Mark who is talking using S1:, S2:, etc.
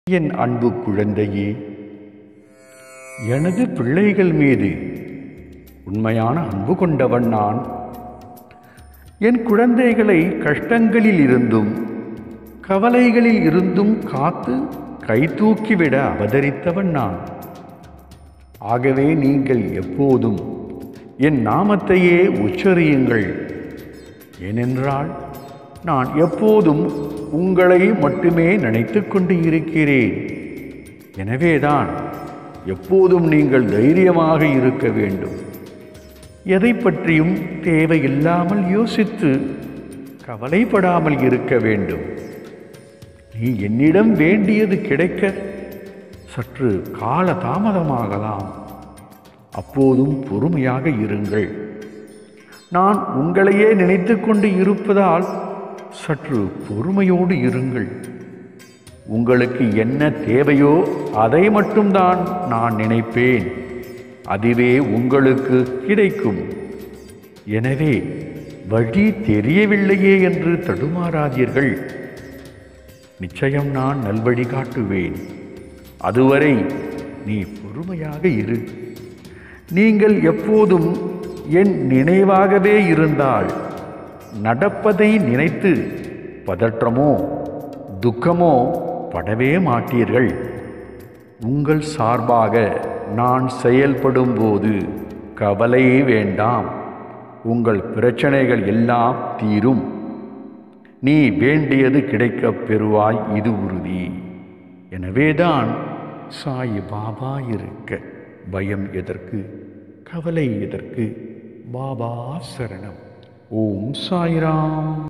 S1: என் அன்பு குழந்தையே எனது பிள்ளைகள் மீது உண்மையான அன்பு கொண்டவன் நான் என் குழந்தைகளை கஷ்டங்களில் இருந்தும் கவலைகளில் இருந்தும் காத்து கைதூக்கிவிட அவதரித்தவன் நான் ஆகவே நீங்கள் எப்போதும் என் நாமத்தையே உச்சரியுங்கள் ஏனென்றால் நான் எப்போதும் உங்களை மட்டுமே நினைத்து கொண்டு இருக்கிறேன் எனவேதான் எப்போதும் நீங்கள் தைரியமாக இருக்க வேண்டும் எதை பற்றியும் தேவையில்லாமல் யோசித்து கவலைப்படாமல் இருக்க வேண்டும் நீ என்னிடம் வேண்டியது கிடைக்க சற்று கால தாமதமாகலாம் அப்போதும் பொறுமையாக இருங்கள் நான் உங்களையே நினைத்து கொண்டு இருப்பதால் சற்று பொறுமையோடு இருங்கள் உங்களுக்கு என்ன தேவையோ அதை மட்டும்தான் நான் நினைப்பேன் அதுவே உங்களுக்கு கிடைக்கும் எனவே வழி தெரியவில்லையே என்று தடுமாறாதீர்கள் நிச்சயம் நான் நல்வழி காட்டுவேன் அதுவரை நீ பொறுமையாக இரு நீங்கள் எப்போதும் என் நினைவாகவே இருந்தால் நடப்பதை நினைத்து பதற்றமோ துக்கமோ படவே மாட்டீர்கள் உங்கள் சார்பாக நான் செயல்படும் போது கவலையே வேண்டாம் உங்கள் பிரச்சனைகள் எல்லாம் தீரும் நீ வேண்டியது கிடைக்கப் பெறுவாய் இது உறுதி எனவேதான் சாய் பாபா இருக்க பயம் எதற்கு கவலை எதற்கு பாபா சரணம் ஓம் சாய்ராம்